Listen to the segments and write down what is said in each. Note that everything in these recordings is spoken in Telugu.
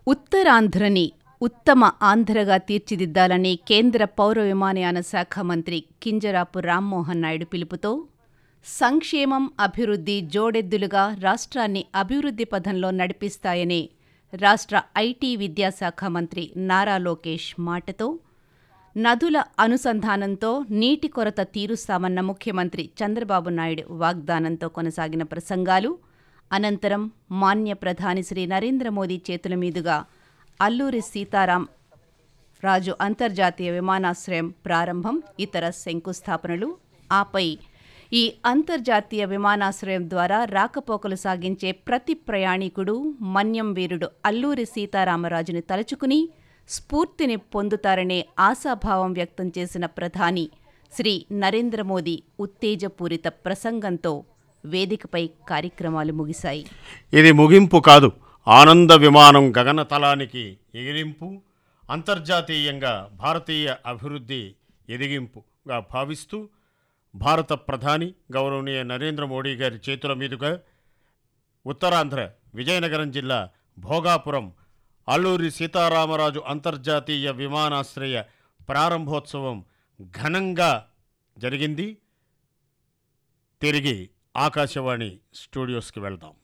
ఉత్తరాంధ్రని ఉత్తమ ఆంధ్రగా తీర్చిదిద్దాలని కేంద్ర పౌర విమానయాన శాఖ మంత్రి కింజరాపు రామ్మోహన్ నాయుడు పిలుపుతో సంక్షేమం అభివృద్ధి జోడెద్దులుగా రాష్ట్రాన్ని అభివృద్ధి పథంలో నడిపిస్తాయని రాష్ట్ర ఐటీ విద్యాశాఖ మంత్రి నారా లోకేష్ మాటతో నదుల అనుసంధానంతో నీటి కొరత తీరుస్తామన్న ముఖ్యమంత్రి చంద్రబాబు నాయుడు వాగ్దానంతో కొనసాగిన ప్రసంగాలు అనంతరం మాన్య ప్రధాని శ్రీ నరేంద్ర మోదీ చేతుల మీదుగా అల్లూరి సీతారాం రాజు అంతర్జాతీయ విమానాశ్రయం ప్రారంభం ఇతర శంకుస్థాపనలు ఆపై ఈ అంతర్జాతీయ విమానాశ్రయం ద్వారా రాకపోకలు సాగించే ప్రతి ప్రయాణికుడు మన్యం వీరుడు అల్లూరి సీతారామరాజుని తలుచుకుని స్ఫూర్తిని పొందుతారనే ఆశాభావం వ్యక్తం చేసిన ప్రధాని శ్రీ నరేంద్ర మోదీ ఉత్తేజపూరిత ప్రసంగంతో వేదికపై కార్యక్రమాలు ముగిశాయి ఇది ముగింపు కాదు ఆనంద విమానం గగనతలానికి ఎగిరింపు అంతర్జాతీయంగా భారతీయ అభివృద్ధి ఎదిగింపుగా భావిస్తూ భారత ప్రధాని గౌరవనీయ నరేంద్ర మోడీ గారి చేతుల మీదుగా ఉత్తరాంధ్ర విజయనగరం జిల్లా భోగాపురం అల్లూరి సీతారామరాజు అంతర్జాతీయ విమానాశ్రయ ప్రారంభోత్సవం ఘనంగా జరిగింది తిరిగి ఆకాశవాణి స్టూడియోస్కి వెళ్దాం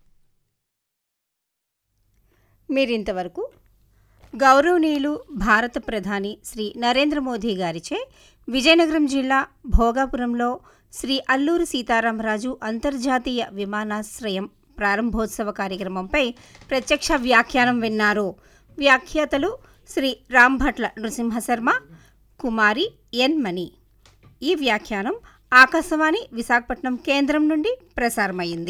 మీరింతవరకు గౌరవనీయులు భారత ప్రధాని శ్రీ నరేంద్ర మోదీ గారిచే విజయనగరం జిల్లా భోగాపురంలో శ్రీ అల్లూరి సీతారామరాజు అంతర్జాతీయ విమానాశ్రయం ప్రారంభోత్సవ కార్యక్రమంపై ప్రత్యక్ష వ్యాఖ్యానం విన్నారు వ్యాఖ్యాతలు శ్రీ రాంభట్ల నృసింహశర్మ కుమారి ఎన్ మణి ఈ వ్యాఖ్యానం ఆకాశవాణి విశాఖపట్నం కేంద్రం నుండి ప్రసారమైంది